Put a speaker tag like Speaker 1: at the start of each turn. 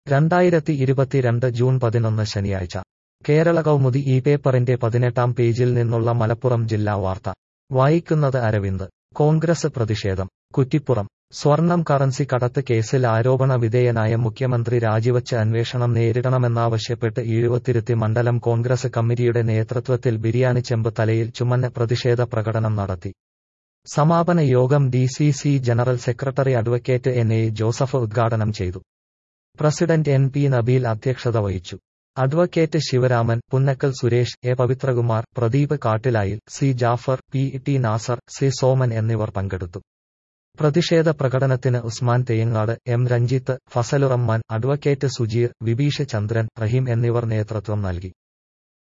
Speaker 1: രണ്ടായിരത്തി ഇരുപത്തിരണ്ട് ജൂൺ പതിനൊന്ന് ശനിയാഴ്ച കേരള കൗമുദി ഈ പേപ്പറിന്റെ പതിനെട്ടാം പേജിൽ നിന്നുള്ള മലപ്പുറം ജില്ലാ വാർത്ത വായിക്കുന്നത് അരവിന്ദ് കോൺഗ്രസ് പ്രതിഷേധം കുറ്റിപ്പുറം സ്വർണം കറൻസി കടത്ത് കേസിൽ ആരോപണ വിധേയനായ മുഖ്യമന്ത്രി രാജിവച്ച് അന്വേഷണം നേരിടണമെന്നാവശ്യപ്പെട്ട് ഈഴുവത്തിരുത്തി മണ്ഡലം കോൺഗ്രസ് കമ്മിറ്റിയുടെ നേതൃത്വത്തിൽ ബിരിയാണി ചെമ്പ് തലയിൽ ചുമന്ന പ്രതിഷേധ പ്രകടനം നടത്തി സമാപന യോഗം D C C general secretary advocate N A Joseph ഉദ്ഘാടനം ചെയ്തു പ്രസിഡന്റ് എൻ പി നബീൽ അധ്യക്ഷത വഹിച്ചു advocate Sivaraman Punnakkal Suresh A Pavithrakumar Pradeep Kattilayil C Jafar P T Nasar C Soman എന്നിവർ പങ്കെടുത്തു പ്രതിഷേധ പ്രകടനത്തിന് ഉസ്മാൻ തെയ്യങ്ങാട് എം രഞ്ജിത്ത് ഫസലുറഹ്മാൻ അഡ്വക്കേറ്റ് സുജീർ വിബീഷ് ചന്ദ്രൻ റഹീം എന്നിവർ നേതൃത്വം നൽകി